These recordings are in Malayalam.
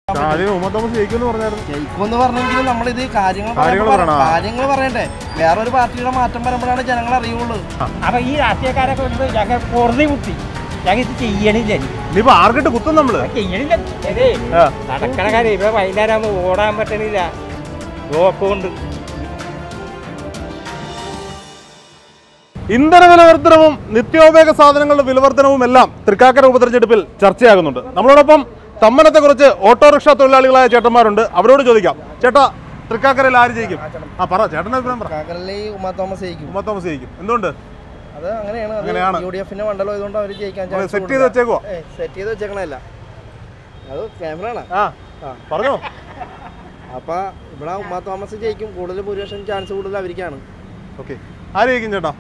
ആദ്യം ഉമ്മ തോമസ് ജയിക്കുമെന്ന് പറഞ്ഞായിരുന്നു ജയിക്കുമെന്ന് പറഞ്ഞെങ്കിലും നമ്മളിത് കാര്യങ്ങൾ കാര്യങ്ങൾ പറയുമ്പോ പറയണം. കാര്യങ്ങൾ പറയണ്ടേ വേറൊരു പാർട്ടിയുടെ മാറ്റം വരുമ്പോഴാണ് ജനങ്ങൾ അറിയുള്ളൂ അപ്പൊ ഈ രാഷ്ട്രീയക്കാരെ കൊണ്ട് ഞങ്ങൾ പൊറുതി മുട്ടി ഞങ്ങൾ ഇത് ചെയ്യണില്ല ഇനി. ഇനിയിപ്പോ ആർക്കിട്ട് കുത്തും നമ്മള് അത് ചെയ്യണില്ല ഏതേ ആ. നടക്കണ കാര്യം ഇവിടെ വൈകുന്നേരം ആകുമ്പോൾ ഓടാൻ പറ്റണില്ല ബ്ലോക്ക് കൊണ്ട് ഇന്ധന വില വർധനവും നിത്യോപയോഗ സാധനങ്ങളുടെ വിലവർധനവും എല്ലാം തൃക്കാക്കര ഉപതെരഞ്ഞെടുപ്പിൽ ചർച്ചയാകുന്നുണ്ട് നമ്മളോടൊപ്പം തമ്മനത്തെ കുറിച്ച് ഓട്ടോറിക്ഷ തൊഴിലാളികളായ ചേട്ടന്മാരുണ്ട് അവരോട് ചോദിക്കാം ചേട്ടാ തൃക്കാക്കരയിൽ ആര് ജയിക്കും ആ പറ ചേട്ടൻ്റെ അഭിപ്രായം പറ കാക്കരലി ഉമ്മ തോമസ് ജയിക്കും ഉമ്മ തോമസ് ജയിക്കും എന്തുകൊണ്ട് അത് അങ്ങനെയാണ് അങ്ങനെയാണ്. യു ഡി എഫിന്റെ മണ്ഡലം ആയതുകൊണ്ട് അവർ ജയിക്കാൻ നമ്മള് chance സെറ്റ് ചെയ്ത് കൂടുതലാ. വെച്ചേക്കുവാ ഏയ്, സെറ്റ് ചെയ്ത് വെച്ചേക്കണല്ല അത് ക്യാമറ ആണ് ആ ആ. പറഞ്ഞോ അപ്പൊ ഇവിടെ ഉമ്മ തോമസ് ജയിക്കും കൂടുതൽ ഭൂരിപക്ഷം ചാൻസ് കൂടുതൽ അവർക്കാണ് ഓക്കെ ആര് ജയിക്കും ചേട്ടാ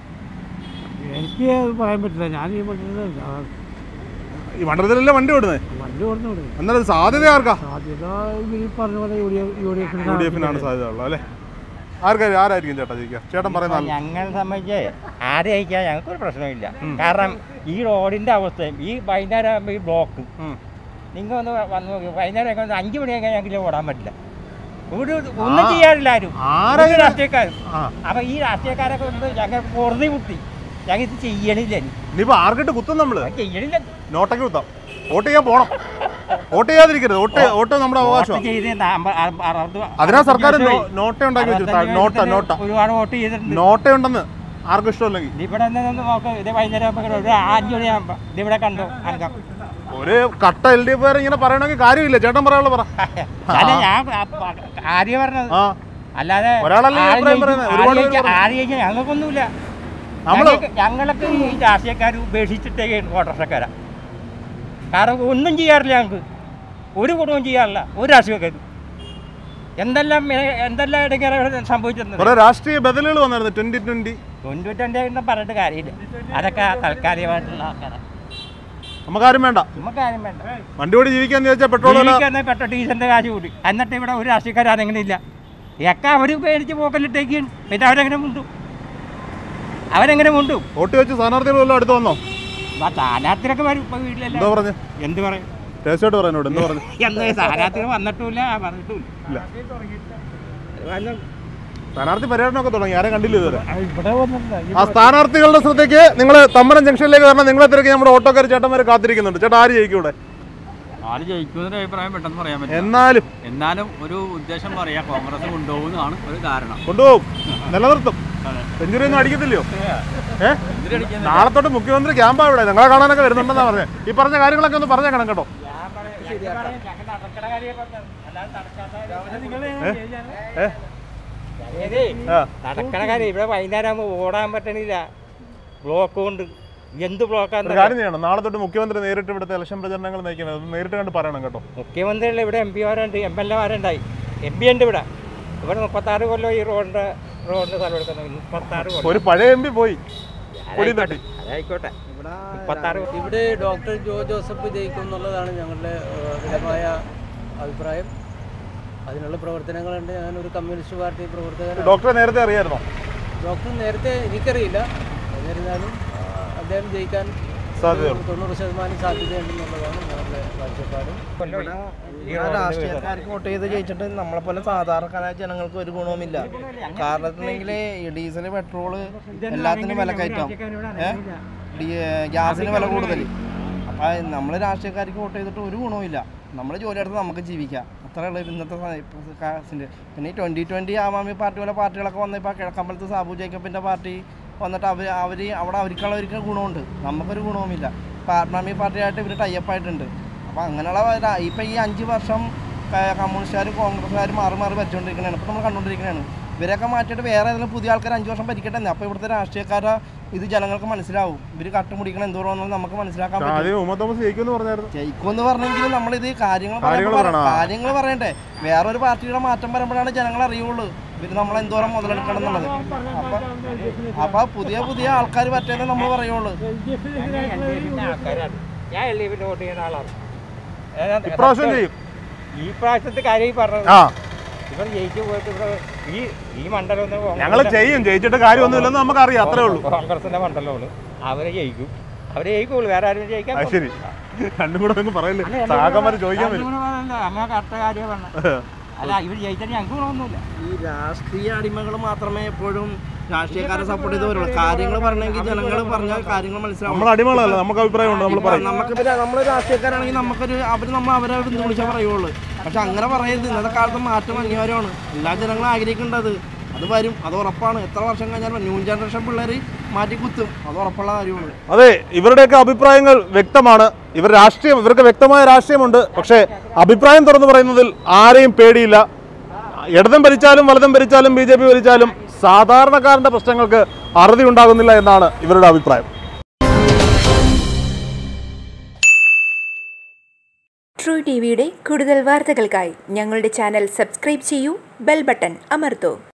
എനിക്ക് അത് പറയാൻ പറ്റില്ല ഞാൻ ഈ മണ്ഡലത്തിൽ ഈ മണ്ഡലത്തിലല്ലേ വണ്ടി ഓടുന്നത് വണ്ടി ഓടുന്നു വിടും എന്നാലും സാധ്യത ആർക്കാ സാധ്യത ഇവർ ഈ പറഞ്ഞ പോലെ U D F U D എഫിന് യു ഡി എഫിനാണ് സാധ്യത ഉള്ളത് അല്ലേ ആർക്കാരും ആരായിരിക്കും ചേട്ടാ ജയിക്കുക ചേട്ടൻ പറയുന്ന ആൾ. ഞങ്ങളെ സംബന്ധിച്ച് ആരെ അയക്കാൻ ഞങ്ങൾക്കൊരു പ്രശ്നമില്ല കാരണം ഈ റോഡിന്റെ അവസ്ഥയും ഈ വൈകുന്നേരം ആകുമ്പോൾ ഈ ബ്ലോക്ക് ഉം. നിങ്ങൾ ഒന്ന് വന്ന് നോക്കി വൈകുന്നേരം ഒക്കെ ഒന്ന് അഞ്ച് മണിയൊക്കെ ഞങ്ങൾക്ക് ഓടാൻ പറ്റില്ല ഒരു ഒന്നും ചെയ്യാറില്ല ആരും ആരാ ഒരു രാഷ്ട്രീയക്കാരും ആ അപ്പൊ ഈ രാഷ്ട്രീയക്കാരെ കൊണ്ട് ഞങ്ങൾ പൊറുതി മുട്ടി ഞങ്ങൾ ഇത് ചെയ്യണില്ല ഇനി. ഇനിയിപ്പോ ആർക്കിട്ട് കുത്തും നമ്മള് അത് ചെയ്യണില്ല നോട്ടയ്ക്ക് കുത്താം വോട്ട് ചെയ്യാൻ പോണം വോട്ട് ചെയ്യാതിരിക്കരുത് വോട്ട് വോട്ട് നമ്മുടെ വോട്ട് അവകാശമാണ് ചെയ്ത് അമ്പ- അറുപ- അറുപത് അതിനാ സർക്കാർ അറുപത്തഞ്ച് നോ- വയസ്സ് നോട്ട ഉണ്ടാക്കി വെച്ചു അറുപത്തഞ്ച് നോട്ട വയസ്സിൽ നോട്ട ഒരുപാട് വോട്ട് ചെയ്തിട്ടുണ്ട് നോട്ടയുണ്ടെന്ന് ആർക്കും ഇഷ്ടമല്ലെങ്കിൽ ഇവിടെ നിന്ന് നോക്ക് ഇത് വൈകുന്നേരം ആകുമ്പോൾ ഒരു അഞ്ചു മണിയാകുമ്പോൾ ഇതിവിടെ കണ്ടു അംഗം ഒരു കട്ട എൽ ഡി എഫ് ഇങ്ങനെ പറയണമെങ്കിൽ കാര്യമില്ല ചേട്ടൻ പറയാനുള്ള പറ അല്ല ഞാൻ ആര്യ പറഞ്ഞത് ആ അല്ലാതെ ഒരാളല്ലേ ഈ ആര് അഭിപ്രായം ജയിക്കും, പറയുന്നത്? ആര് ഒരുപാട് പേര് ജയിക്കും, പറഞ്ഞു. ആര് ജയിക്കും ഞങ്ങൾക്കൊന്നുമില്ല നമ്മള് ഞങ്ങൾക്ക് ഞങ്ങളൊക്കെ ഈ രാഷ്ട്രീയക്കാർ ഉപേക്ഷിച്ചിട്ടേ ഓട്ടർഷക്കാരാ കാരണം ഒന്നും ചെയ്യാറില്ല ഞങ്ങൾക്ക് ഒരു ഗുണവും ചെയ്യാറില്ല ഒരു രാഷ്ട്രീയക്കാരും എന്തെല്ലാം ഏ- എന്തെല്ലാം ഇടയ്ക്ക് സംഭവിച്ചിട്ടുണ്ട് കുറെ രാഷ്ട്രീയ ബദലുകൾ വന്നായിരുന്നു ട്വന്റി ട്വന്റി തൊണ്ണൂറ്റൻ്റെ ഒന്നും പറഞ്ഞിട്ട് കാര്യമില്ല അതൊക്കെ താൽക്കാലികമായിട്ടുള്ള ആൾക്കാരാണ് നമുക്കാരും വേണ്ട നമുക്ക് ആരും വേണ്ട വണ്ടി ഓടി ജീവിക്കാന്ന് ചോദിച്ചാൽ പെട്രോൾ വില ജീവിക്കുന്ന പെട്ട ഡീസലിൻ്റെ കാശ് കൂടി എന്നിട്ട് ഇവിടെ ഒരു രാഷ്ട്രീയക്കാർ അതെങ്ങനെ ഇല്ല ഒക്കെ അവർ പേടിച്ച് പോക്കലിട്ടേക്കും പിന്നെ അവരെങ്ങനെ മുണ്ടും അവരെങ്ങനെ മുണ്ടും വോട്ട് വെച്ച് സ്ഥാനാർത്ഥികൾ വല്ലതും അടുത്ത് വന്നോ ആ സ്ഥാനാർത്ഥികളൊക്കെ വരും ഇപ്പൊ വീട്ടിലല്ല എന്തോ പറഞ്ഞു എന്ത് പറയും രഹസ്യമായിട്ട് പറയാനോട് എന്തോ പറഞ്ഞു എന്താ സ്ഥാനാർത്ഥികൾ വന്നിട്ടുമില്ല പറഞ്ഞിട്ടുമില്ല ഇല്ല വന്ന് സ്ഥാനാർത്ഥി പര്യടനമൊക്കെ തുടങ്ങി ആരും കണ്ടില്ല ഇതുവരെ ഇവിടെ വന്നിട്ടില്ല ഈ ആ സ്ഥാനാർത്ഥികളുടെ ശ്രദ്ധയ്ക്ക് നിങ്ങൾ തമ്മനം ജംഗ്ഷനിലേക്ക് വരണം നിങ്ങളെ തിരക്കി നമ്മുടെ ഓട്ടോക്കാർ ചേട്ടന്മാർ കാത്തിരിക്കുന്നുണ്ട് ചേട്ടാ ആര് ജയിക്കും ഇവിടെ ആര് ജയിക്കുമെന്നൊരു അഭിപ്രായം പെട്ടെന്ന് പറയാൻ പറ്റില്ല എന്നാലും എന്നാലും ഒരു ഉദ്ദേശം പറയാം കോൺഗ്രസ് കൊണ്ടുപോകുന്നതാണ് ഒരു കാരണം കൊണ്ടുപോകും നിലനിർത്തും സെഞ്ചുറി ഒന്നും അടിക്കത്തില്ലയോ ഏ നാളെ തൊട്ട് മുഖ്യമന്ത്രി ക്യാമ്പാ ഇവിടെ നിങ്ങളെ കാണാനൊക്കെ വരുന്നുണ്ടെന്നാ പറഞ്ഞത് ഈ പറഞ്ഞ കാര്യങ്ങളൊക്കെ ഒന്ന് പറഞ്ഞേക്കണം കേട്ടോ ഏ ആ നടക്കണ കാര്യം ഇവിടെ വൈകുന്നേരം ആകുമ്പോൾ ഓടാൻ പറ്റണില്ല ബ്ലോക്ക് കൊണ്ട് എന്ത് ഒരു ബ്ലോക്കാന്ന് കാര്യം ചെയ്യണം നാളെ തൊട്ട് മുഖ്യമന്ത്രി നേരിട്ട് ഇവിടുത്തെ ഇലക്ഷൻ പ്രചരണങ്ങൾ നയിക്കുന്നത് അത് നേരിട്ട് കണ്ട് പറയണം കേട്ടോ മുഖ്യമന്ത്രിയുള്ള ഇവിടെ എം പിമാരുണ്ട് എം എൽ എമാരുണ്ടായി എം പി ഉണ്ട് ഇവിടെ ഇവിടെ മുപ്പത്താറ് കൊല്ലം ഈ റോഡിന്റെ റോഡിന്റെ സ്ഥലം എടുക്കുന്നത് മുപ്പത്താറ് കൊല്ലം ഒരു പഴയ എം പി പോയി പൊടി അതായിക്കോട്ടെ തട്ടി അതായിക്കോട്ടെ ഇവിടെ മുപ്പത്താറ് ഇവിടെ ഡോക്ടർ ജോ ജോസഫ് ജയിക്കും എന്നുള്ളതാണ് ഞങ്ങളുടെ ഏഹ്, ദൃഢമായ അഭിപ്രായം അതിനുള്ള പ്രവർത്തനങ്ങളുണ്ട് ഞാനൊരു കമ്മ്യൂണിസ്റ്റ് പാർട്ടി പ്രവർത്തകനാണ് ഡോക്ടറെ നേരത്തെ അറിയായിരുന്നോ ഡോക്ടർ നേരത്തെ എനിക്കറിയില്ല എന്നിരുന്നാലും ആ, അദ്ദേഹം ജയിക്കാൻ സാധ്യതയുണ്ട്. ഒരു തൊണ്ണൂറ് ശതമാനം സാധ്യതയുണ്ടെന്നുള്ളതാണ് ഞങ്ങളുടെ കാഴ്ചപ്പാട് കൊല്ലം ഈ ഇവിടെ റോഡിന്റെ രാഷ്ട്രീയക്കാർക്ക് വോട്ട് ചെയ്ത് ജയിച്ചിട്ട് നമ്മളെ പോലെ സാധാരണക്കാരായ ജനങ്ങൾക്ക് ഒരു ഗുണവുമില്ല കാരണത്തിനെങ്കിൽ ഈ ഡീസൽ പെട്രോള് എല്ലാത്തിനും വില കയറ്റാം ഏഹ് ഗ്യാസിന് വില കൂടുതൽ അപ്പം നമ്മൾ രാഷ്ട്രീയക്കാർക്ക് വോട്ട് ചെയ്തിട്ട് ഒരു ഗുണവുമില്ല നമ്മൾ ജോലി എടുത്ത് നമുക്ക് ജീവിക്കാം അത്രയുള്ള ഇന്നത്തെ സ- കാശിൻ്റെ പിന്നെ ഈ twenty twenty Aam Aadmi party പോലെ പാർട്ടികളൊക്കെ വന്ന ഇപ്പോൾ കിഴക്കമ്പലത്ത് സാബു ജേക്കബിൻ്റെ പാർട്ടി വന്നിട്ട് അവർ അവർ അവിടെ അവർക്കുള്ളവർക്ക് ഗുണമുണ്ട് നമുക്കൊരു ഗുണവുമില്ല ഇപ്പോൾ ആം ആദ്മി പാർട്ടിയായിട്ട് ഇവർ ടൈപ്പായിട്ടുണ്ട് അപ്പോൾ അങ്ങനെയുള്ള ര- ഇപ്പം ഈ അഞ്ച് വർഷം ക- കമ്മ്യൂണിസ്റ്റുകാരും കോൺഗ്രസ്സുകാരും മാറി മാറി ഭരിച്ചുകൊണ്ടിരിക്കുന്നതാണ് ഇപ്പോൾ നമ്മൾ കണ്ടുകൊണ്ടിരിക്കുന്നതാണ് ഇവരൊക്കെ മാറ്റിയിട്ട് വേറെ ഏതെങ്കിലും പുതിയ ആൾക്കാർ അഞ്ച് വർഷം ഭരിക്കട്ടെ അപ്പോൾ ഇവിടുത്തെ രാഷ്ട്രീയക്കാരെ ഇത് ജനങ്ങൾക്ക് മനസ്സിലാവും ഇവർ കട്ടുമുടിക്കണം എന്തോരം നമുക്ക് മനസ്സിലാക്കാൻ പറ്റും ആദ്യം ഉമ്മ തോമസ് ജയിക്കുമെന്ന് പറഞ്ഞായിരുന്നു ജയിക്കുമെന്ന് പറഞ്ഞെങ്കിലും നമ്മളിത് കാര്യങ്ങൾ കാര്യങ്ങൾ പറയുമ്പോ പറയണം. പറ- കാര്യങ്ങൾ പറയണ്ടേ വേറൊരു പാർട്ടിയുടെ മാറ്റം വരുമ്പോഴാണ് ജനങ്ങൾ അറിയുള്ളൂ ഇവര് നമ്മൾ എന്തോരം മുതലെടുക്കണം എന്നുള്ളത് അപ്പൊ അപ്പൊ പുതിയ പുതിയ ആൾക്കാർ പറ്റേന്നേ നമ്മൾ പറയുള്ളൂ ഞാൻ LDF-ന്റെ ആൾക്കാരാണ് ഞാൻ എൽ ഡി എഫിന്റെ വോട്ട് ചെയ്യുന്ന ആളാണ് ഏതാ- ഇപ്രാവശ്യം ചെയ്യും ഈ പ്രാവശ്യത്തെ കാര്യം ഈ പറഞ്ഞത് ആ ഇവർ ജയിച്ചു പോയിട്ട് ഇവിടെ ഈ ഈ മണ്ഡലം ഒന്ന് ഞങ്ങൾ ചെയ്യും ജയിച്ചിട്ട് കാര്യമൊന്നുമില്ലെന്ന് നമുക്കറിയാം അത്രേ ഉള്ളൂ കോൺഗ്രസിന്റെ മണ്ഡലമാണ് അവരെ ജയിക്കും അവർ ജയിക്കുള്ളൂ വേറെ ആരും ജയിക്കാൻ അത് ശരി രണ്ടും കൂടെ ഒന്നും പറയില്ലേ സഹാക്കന്മാർ ചോദിക്കാൻ വരും അമ്മ കറക്റ്റ് കാര്യം പറഞ്ഞ അല്ല ഇവർ ജയിച്ചാൽ ഞങ്ങൾക്ക് ഗുണമൊന്നുമില്ല ഈ രാഷ്ട്രീയ അടിമകൾ മാത്രമേ എപ്പോഴും രാഷ്ട്രീയക്കാരെ സപ്പോർട്ട് ചെയ്ത് വരുള്ളൂ കാര്യങ്ങൾ പറയണമെങ്കിൽ ജനങ്ങൾ പറഞ്ഞാൽ കാര്യങ്ങൾ മനസ്സിലാവും നമ്മൾ അടിമകളല്ല നമുക്ക് അഭിപ്രായമുണ്ട് നമ്മൾ പറയും നമുക്ക് പിന്നെ നമ്മൾ രാഷ്ട്രീയക്കാരാണെങ്കിൽ നമുക്കൊരു അവർ നമ്മൾ അവരെ എന്ത് വിളിച്ചാൽ പറയുള്ളൂ പക്ഷെ അങ്ങനെ പറയരുത് ഇന്നത്തെ കാലത്ത് മാറ്റം അനിവാര്യമാണ് എല്ലാ ജനങ്ങളും ആഗ്രഹിക്കേണ്ടത് അത് വരും അത് ഉറപ്പാണ് എത്ര വർഷം കഴിഞ്ഞാലും ന്യൂ ജനറേഷൻ പിള്ളേർ മാറ്റി കുത്തും അത് ഉറപ്പുള്ള കാര്യമാണ് അതെ ഇവരുടെയൊക്കെ അഭിപ്രായങ്ങൾ വ്യക്തമാണ് ഇവർ രാഷ്ട്രീയം ഇവർക്ക് വ്യക്തമായ രാഷ്ട്രീയമുണ്ട് പക്ഷേ അഭിപ്രായം തുറന്നു പറയുന്നതിൽ ആരെയും പേടിയില്ല ഇടതും ഭരിച്ചാലും വലതും ഭരിച്ചാലും ബി ജെ പി ഭരിച്ചാലും സാധാരണക്കാരന്റെ പ്രശ്നങ്ങൾക്ക് അറുതി ഉണ്ടാകുന്നില്ല എന്നാണ് ഇവരുടെ അഭിപ്രായം ട്രൂ ടി വിയുടെ കൂടുതൽ വാർത്തകൾക്കായി ഞങ്ങളുടെ ചാനൽ സബ്സ്ക്രൈബ് ചെയ്യൂ ബെൽ ബട്ടൺ അമർത്തൂ